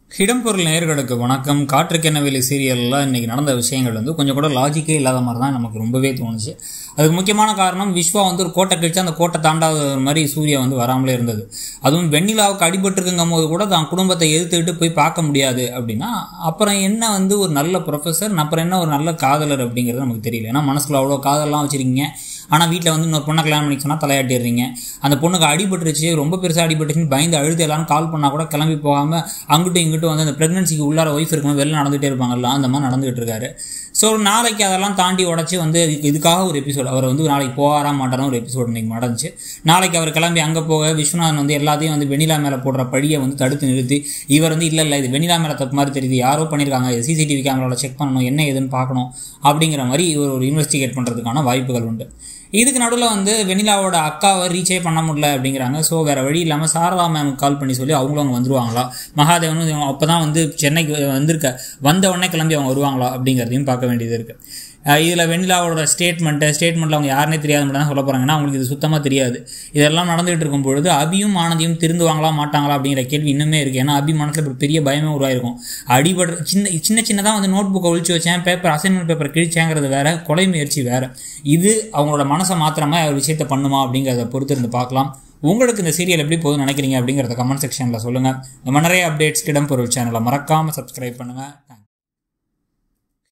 இடம்பொருள் நேயர்களுக்கு வணக்கம் காற்றுக்கென்ன வேலை சீரியலில் இன்றைக்கி நடந்த விஷயங்கள் வந்து கொஞ்சம் கூட லாஜிக்கே இல்லாத மாதிரி தான் நமக்கு ரொம்பவே தோணுச்சு அதுக்கு முக்கியமான காரணம் விஸ்வா வந்து ஒரு கோட்டை கழிச்சு அந்த கோட்டை தாண்டாத மாதிரி சூர்யா வந்து வராமலே இருந்தது அதுவும் வெண்ணிலாவுக்கு அடிபட்டிருக்குங்கும் போது கூட தான் குடும்பத்தை எதிர்த்துக்கிட்டு போய் பார்க்க முடியாது அப்படின்னா அப்புறம் என்ன வந்து ஒரு நல்ல ப்ரொஃபஸர் அப்புறம் என்ன ஒரு நல்ல காதலர் அப்படிங்கிறது நமக்கு தெரியல ஏன்னா மனசுக்குள்ள அவ்வளோ காதல்லாம் வச்சுருக்கீங்க ஆனால் வீட்டில் வந்து இன்னொரு பொண்ணை கல்யாணம் பண்ணி சொன்னால் தலையாட்டிடுறீங்க அந்த பொண்ணுக்கு அடிபட்டுருச்சு ரொம்ப பெருசாக அடிபட்டுச்சுன்னு பயந்து அழுது எல்லாரும் கால் பண்ணால் கூட கிளம்பி போகாமல் அங்கிட்டும் இங்கிட்டும் வந்து அந்த ப்ரெக்னன்சிக்கு உள்ளார ஒய்ஃப் இருக்கும்போது வெளில நடந்துகிட்டே இருப்பாங்கல்ல அந்த மாதிரி நடந்துகிட்டு இருக்காரு ஸோ ஒரு நாளைக்கு அதெல்லாம் தாண்டி உடச்சி வந்து இதுக்கு- இதுக்காக ஒரு எபிசோட் அவர் வந்து நாளைக்கு போகாரா மாட்டாரா ஒரு எபிசோட் இன்னைக்கு நடந்துச்சு நாளைக்கு அவர் கிளம்பி அங்கே போக விஸ்வநாதன் வந்து எல்லாத்தையும் வந்து வெண்ணிலா மேலே போடுற பழியை வந்து தடுத்து நிறுத்தி இவர் வந்து இல்லை இல்லை இது வெண்ணிலா மேலே தப்பு மாதிரி தெரியுது யாரோ பண்ணியிருக்காங்க இது சிசிடிவி கேமராவில் செக் பண்ணணும் என்ன ஏதுன்னு பார்க்கணும் அப்படிங்கிற மாதிரி இவர் ஒரு இன்வெஸ்டிகேட் பண்ணுறதுக்கான வாய்ப்புகள் உண்டு இதுக்கு நடுவில் வந்து வெண்ணிலாவோட அக்காவை ரீச்சே பண்ண முடியல அப்படிங்கிறாங்க ஸோ வேறு வழி இல்லாமல் சாரதா மேம் கால் பண்ணி சொல்லி அவங்களும் அவங்க வந்துருவாங்களா மகாதேவனும் அப்போ தான் வந்து சென்னைக்கு வந்திருக்க வந்த உடனே கிளம்பி அவங்க வருவாங்களா அப்படிங்கிறதையும் பார்க்க வேண்டியது இருக்குது இதில் வெண்ணிலாவோட ஸ்டேட்மெண்ட்டு ஸ்டேட்மெண்ட்டில் அவங்க யாருனே தெரியாத மட்டும் தான் சொல்ல போகிறாங்கன்னா அவங்களுக்கு இது சுத்தமாக தெரியாது இதெல்லாம் நடந்துகிட்டு இருக்கும் பொழுது அபியும் ஆனந்தியும் திருந்துவாங்களா மாட்டாங்களா அப்படிங்கிற கேள்வி இன்னுமே இருக்குது ஏன்னா அபி மனசில் ஒரு பெரிய பயமே உருவாயிருக்கும் அடிபடுற சின்ன சின்ன சின்னதாக வந்து நோட் புக்கை ஒழிச்சு வச்சேன் பேப்பர் அசைன்மெண்ட் பேப்பர் கிழிச்சேங்கிறது வேற கொலை முயற்சி வேற இது அவங்களோட மனசை மாத்திரமா ஒரு விஷயத்த பண்ணுமா அப்படிங்கிறத பொறுத்து இருந்து பார்க்கலாம் உங்களுக்கு இந்த சீரியல் எப்படி போகுதுன்னு நினைக்கிறீங்க அப்படிங்கிறத கமெண்ட் செக்ஷனில் சொல்லுங்கள் இந்த மாதிரி நிறைய அப்டேட்ஸ் இடம்பொருள் சேனலை மறக்காமல் சப்ஸ்கிரைப் பண்ணுங்கள்